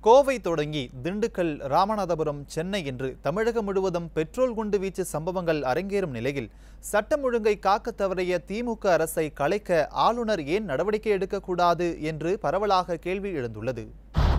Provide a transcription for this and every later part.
கோவை தொடங்கி திண்டுக்கல் ராமநாதபுரம் சென்னை என்று தமிழகம் முழுவதும் பெட்ரோல் குண்டு வீச்சு சம்பவங்கள் அரங்கேறும் நிலையில் சட்டம் ஒழுங்கை காக்க தவறிய திமுக அரசை கலைக்க ஆளுநர் ஏன் நடவடிக்கை எடுக்கக்கூடாது என்று பரவலாக கேள்வி எழுந்துள்ளது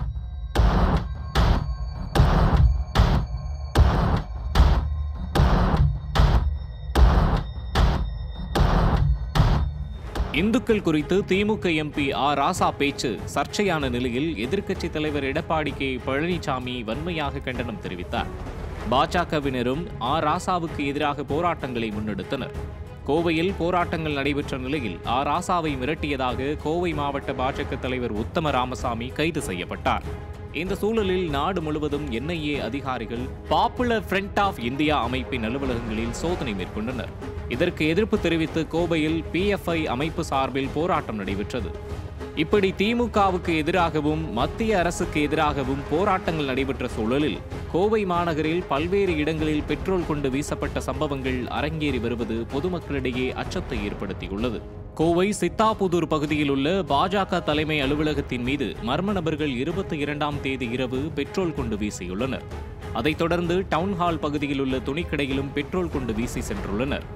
இந்துக்கள் குறித்து திமுக எம்பி ஆர் ராசா பேச்சு சர்ச்சையான நிலையில் எதிர்க்கட்சித் தலைவர் எடப்பாடி கே பழனிசாமி வன்மையாக கண்டனம் தெரிவித்தார் பாஜகவினரும் ஆர் ராசாவுக்கு எதிராக போராட்டங்களை முன்னெடுத்தனர் கோவையில் போராட்டங்கள் நடைபெற்ற நிலையில் ஆர் ராசாவை மிரட்டியதாக கோவை மாவட்ட பாஜக தலைவர் உத்தம ராமசாமி கைது செய்யப்பட்டார் இந்த சூழலில் நாடு முழுவதும் என்ஐஏ அதிகாரிகள் பாப்புலர் ஃப்ரண்ட் ஆஃப் இந்தியா அமைப்பின் அலுவலகங்களில் சோதனை மேற்கொண்டனர் இதற்கு எதிர்ப்பு தெரிவித்து கோவையில் பிஎஃப்ஐ அமைப்பு சார்பில் போராட்டம் நடைபெற்றது இப்படி திமுகவுக்கு எதிராகவும் மத்திய அரசுக்கு எதிராகவும் போராட்டங்கள் நடைபெற்ற சூழலில் கோவை மாநகரில் பல்வேறு இடங்களில் பெட்ரோல் கொண்டு வீசப்பட்ட சம்பவங்கள் அரங்கேறி வருவது பொதுமக்களிடையே அச்சத்தை ஏற்படுத்தியுள்ளது கோவை சித்தாபுதூர் பகுதியில் உள்ள பாஜக தலைமை அலுவலகத்தின் மீது மர்ம நபர்கள் இருபத்தி இரண்டாம் தேதி இரவு பெட்ரோல் கொண்டு வீசியுள்ளனர் அதைத் தொடர்ந்து டவுன்ஹால் பகுதியில் உள்ள துணிக்கடையிலும் பெட்ரோல் கொண்டு வீசி சென்றுள்ளனர்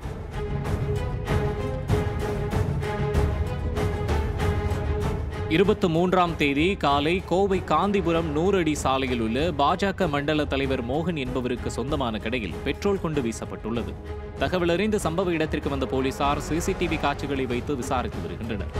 இருபத்தி மூன்றாம் தேதி காலை கோவை காந்திபுரம் நூறடி சாலையில் உள்ள பாஜக மண்டல தலைவர் மோகன் என்பவருக்கு சொந்தமான கடையில் பெட்ரோல் கொண்டு வீசப்பட்டுள்ளது தகவல் அறிந்து சம்பவ இடத்திற்கு வந்த போலீசார் சிசிடிவி காட்சிகளை வைத்து விசாரித்து வருகின்றனர்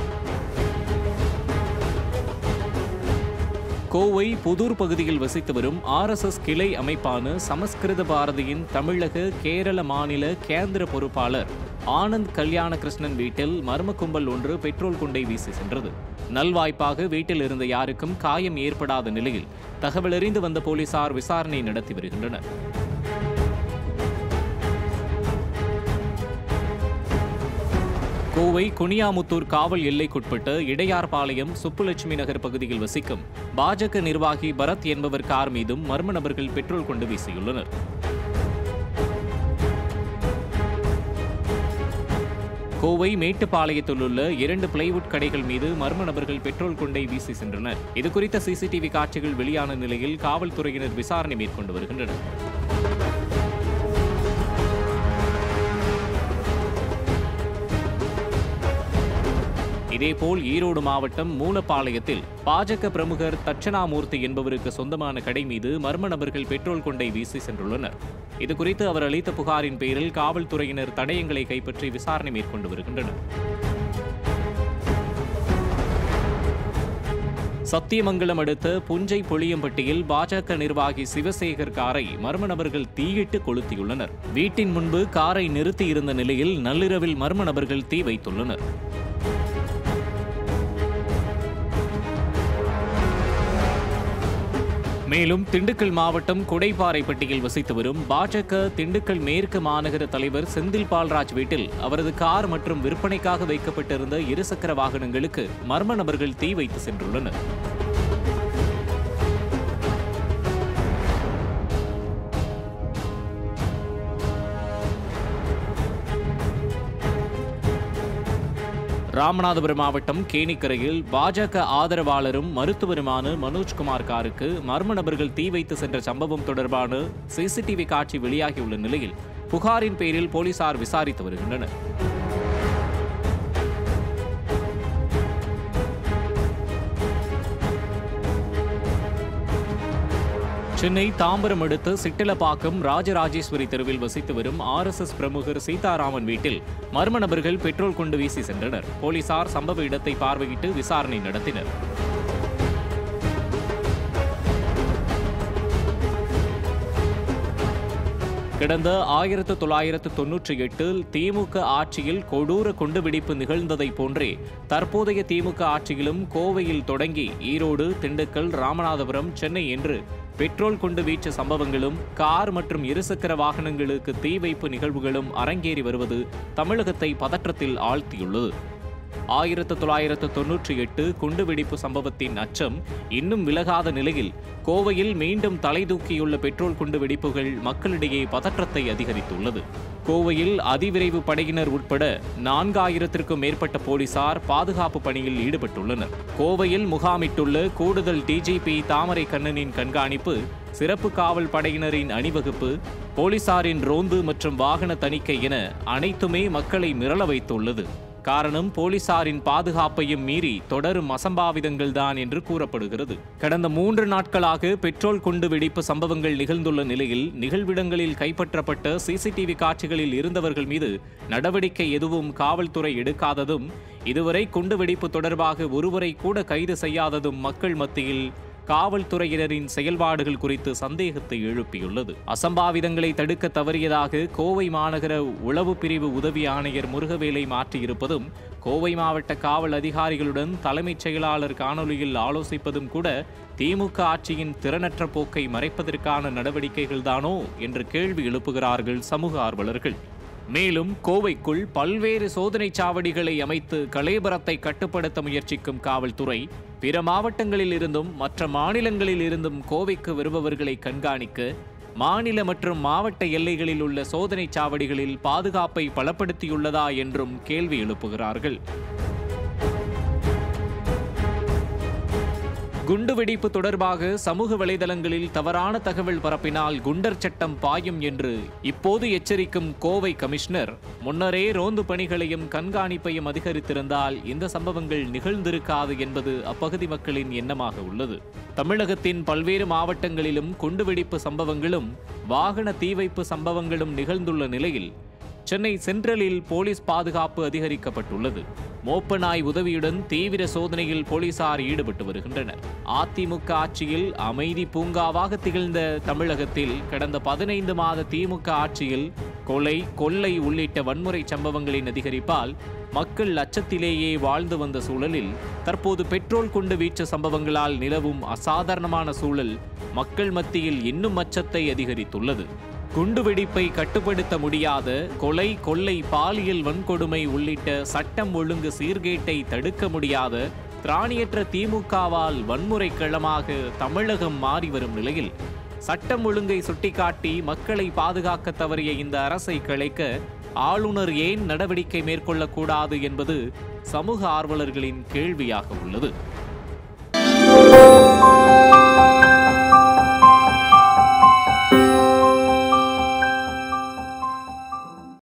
கோவை புதூர் பகுதியில் வசித்து வரும் ஆர்எஸ்எஸ் கிளை அமைப்பான சமஸ்கிருத பாரதியின் தமிழக கேரள மாநில கேந்திர பொறுப்பாளர் ஆனந்த் கல்யாண கிருஷ்ணன் வீட்டில் மர்ம கும்பல் ஒன்று பெட்ரோல் குண்டை வீசி சென்றது நல்வாய்ப்பாக வீட்டில் இருந்த யாருக்கும் காயம் ஏற்படாத நிலையில் தகவலறிந்து வந்த போலீசார் விசாரணை நடத்தி வருகின்றனர் கோவை குனியாமுத்தூர் காவல் எல்லைக்குட்பட்ட இடையார்பாளையம் சுப்புலட்சுமி நகர் பகுதியில் வசிக்கும் பாஜக நிர்வாகி பரத் என்பவர் கார் மீதும் மர்ம நபர்கள் பெட்ரோல் கொண்டு வீசியுள்ளனர் கோவை மேட்டுப்பாளையத்தில் உள்ள இரண்டு பிளைவுட் கடைகள் மீது மர்ம நபர்கள் பெட்ரோல் கொண்டை வீசி சென்றனர் இதுகுறித்த சிசிடிவி காட்சிகள் வெளியான நிலையில் காவல்துறையினர் விசாரணை மேற்கொண்டு வருகின்றனர் இதேபோல் ஈரோடு மாவட்டம் மூலப்பாளையத்தில் பாஜக பிரமுகர் தட்சணாமூர்த்தி என்பவருக்கு சொந்தமான கடை மீது மர்ம நபர்கள் பெட்ரோல் கொண்டை வீசி சென்றுள்ளனர் இதுகுறித்து அவர் அளித்த புகாரின் பேரில் காவல்துறையினர் தடயங்களை கைப்பற்றி விசாரணை மேற்கொண்டு வருகின்றனர் சத்தியமங்கலம் அடுத்த புஞ்சை புளியம்பட்டியில் பாஜக நிர்வாகி சிவசேகர் காரை மர்ம நபர்கள் தீயிட்டு கொளுத்தியுள்ளனர் வீட்டின் முன்பு காரை நிறுத்தியிருந்த நிலையில் நள்ளிரவில் மர்ம நபர்கள் தீ வைத்துள்ளனர் மேலும் திண்டுக்கல் மாவட்டம் குடைப்பாறைப்பட்டியில் வசித்து வரும் பாஜக திண்டுக்கல் மேற்கு மாநகர தலைவர் செந்தில் பால்ராஜ் வீட்டில் அவரது கார் மற்றும் விற்பனைக்காக வைக்கப்பட்டிருந்த இருசக்கர வாகனங்களுக்கு மர்ம நபர்கள் தீ வைத்து சென்றுள்ளனர் ராமநாதபுரம் மாவட்டம் கேணிக்கரையில் பாஜக ஆதரவாளரும் மருத்துவருமான மனோஜ்குமார் காருக்கு மர்ம நபர்கள் தீ வைத்து சென்ற சம்பவம் தொடர்பான சிசிடிவி காட்சி வெளியாகியுள்ள நிலையில் புகாரின் பேரில் போலீசார் விசாரித்து வருகின்றனர் சென்னை தாம்பரம் அடுத்த சிட்டிலப்பாக்கம் ராஜராஜேஸ்வரி தெருவில் வசித்து வரும் ஆர்எஸ்எஸ் பிரமுகர் சீதாராமன் வீட்டில் மர்ம நபர்கள் பெட்ரோல் கொண்டு வீசி சென்றனர் போலீசார் சம்பவ இடத்தை பார்வையிட்டு விசாரணை நடத்தினர் கடந்த ஆயிரத்து தொள்ளாயிரத்து தொன்னூற்றி எட்டில் திமுக ஆட்சியில் கொடூர குண்டுவெடிப்பு நிகழ்ந்ததை போன்றே தற்போதைய திமுக ஆட்சியிலும் கோவையில் தொடங்கி ஈரோடு திண்டுக்கல் ராமநாதபுரம் சென்னை என்று பெட்ரோல் கொண்டு வீச்ச சம்பவங்களும் கார் மற்றும் இருசக்கர வாகனங்களுக்கு தீ வைப்பு நிகழ்வுகளும் அரங்கேறி வருவது தமிழகத்தை பதற்றத்தில் ஆழ்த்தியுள்ளது ஆயிரத்து தொள்ளாயிரத்து தொன்னூற்றி எட்டு குண்டுவெடிப்பு சம்பவத்தின் அச்சம் இன்னும் விலகாத நிலையில் கோவையில் மீண்டும் தலைதூக்கியுள்ள பெட்ரோல் குண்டு வெடிப்புகள் மக்களிடையே பதற்றத்தை அதிகரித்துள்ளது கோவையில் அதிவிரைவு படையினர் உட்பட நான்காயிரத்திற்கும் மேற்பட்ட போலீசார் பாதுகாப்பு பணியில் ஈடுபட்டுள்ளனர் கோவையில் முகாமிட்டுள்ள கூடுதல் டிஜிபி தாமரை கண்ணனின் கண்காணிப்பு சிறப்பு காவல் படையினரின் அணிவகுப்பு போலீசாரின் ரோந்து மற்றும் வாகன தணிக்கை என அனைத்துமே மக்களை மிரள வைத்துள்ளது காரணம் போலீசாரின் பாதுகாப்பையும் மீறி தொடரும் அசம்பாவிதங்கள் தான் என்று கூறப்படுகிறது கடந்த மூன்று நாட்களாக பெட்ரோல் குண்டு வெடிப்பு சம்பவங்கள் நிகழ்ந்துள்ள நிலையில் நிகழ்விடங்களில் கைப்பற்றப்பட்ட சிசிடிவி காட்சிகளில் இருந்தவர்கள் மீது நடவடிக்கை எதுவும் காவல்துறை எடுக்காததும் இதுவரை குண்டு வெடிப்பு தொடர்பாக ஒருவரை கூட கைது செய்யாததும் மக்கள் மத்தியில் காவல்துறையினரின் செயல்பாடுகள் குறித்து சந்தேகத்தை எழுப்பியுள்ளது அசம்பாவிதங்களை தடுக்க தவறியதாக கோவை மாநகர உளவு பிரிவு உதவி ஆணையர் முருகவேலை மாற்றியிருப்பதும் கோவை மாவட்ட காவல் அதிகாரிகளுடன் தலைமைச் செயலாளர் காணொலியில் ஆலோசிப்பதும் கூட திமுக ஆட்சியின் திறனற்ற போக்கை மறைப்பதற்கான நடவடிக்கைகள்தானோ என்று கேள்வி எழுப்புகிறார்கள் சமூக ஆர்வலர்கள் மேலும் கோவைக்குள் பல்வேறு சோதனைச் சாவடிகளை அமைத்து கலேபரத்தை கட்டுப்படுத்த முயற்சிக்கும் காவல்துறை பிற மாவட்டங்களில் இருந்தும் மற்ற மாநிலங்களில் இருந்தும் கோவைக்கு வருபவர்களை கண்காணிக்க மாநில மற்றும் மாவட்ட எல்லைகளில் உள்ள சோதனைச் சாவடிகளில் பாதுகாப்பை பலப்படுத்தியுள்ளதா என்றும் கேள்வி எழுப்புகிறார்கள் குண்டுவெடிப்பு தொடர்பாக சமூக வலைதளங்களில் தவறான தகவல் பரப்பினால் குண்டர் சட்டம் பாயும் என்று இப்போது எச்சரிக்கும் கோவை கமிஷனர் முன்னரே ரோந்து பணிகளையும் கண்காணிப்பையும் அதிகரித்திருந்தால் இந்த சம்பவங்கள் நிகழ்ந்திருக்காது என்பது அப்பகுதி மக்களின் எண்ணமாக உள்ளது தமிழகத்தின் பல்வேறு மாவட்டங்களிலும் குண்டுவெடிப்பு சம்பவங்களும் வாகன தீவைப்பு சம்பவங்களும் நிகழ்ந்துள்ள நிலையில் சென்னை சென்ட்ரலில் போலீஸ் பாதுகாப்பு அதிகரிக்கப்பட்டுள்ளது மோப்ப நாய் உதவியுடன் தீவிர சோதனையில் போலீசார் ஈடுபட்டு வருகின்றனர் அதிமுக ஆட்சியில் அமைதி பூங்காவாக திகழ்ந்த தமிழகத்தில் கடந்த பதினைந்து மாத திமுக ஆட்சியில் கொலை கொள்ளை உள்ளிட்ட வன்முறை சம்பவங்களின் அதிகரிப்பால் மக்கள் அச்சத்திலேயே வாழ்ந்து வந்த சூழலில் தற்போது பெட்ரோல் குண்டு வீச்சு சம்பவங்களால் நிலவும் அசாதாரணமான சூழல் மக்கள் மத்தியில் இன்னும் அச்சத்தை அதிகரித்துள்ளது குண்டுவெடிப்பை கட்டுப்படுத்த முடியாத கொலை கொள்ளை பாலியல் வன்கொடுமை உள்ளிட்ட சட்டம் ஒழுங்கு சீர்கேட்டை தடுக்க முடியாத திராணியற்ற திமுகவால் வன்முறை களமாக தமிழகம் மாறி வரும் நிலையில் சட்டம் ஒழுங்கை சுட்டிக்காட்டி மக்களை பாதுகாக்க தவறிய இந்த அரசை கலைக்க ஆளுநர் ஏன் நடவடிக்கை மேற்கொள்ளக்கூடாது என்பது சமூக ஆர்வலர்களின் கேள்வியாக உள்ளது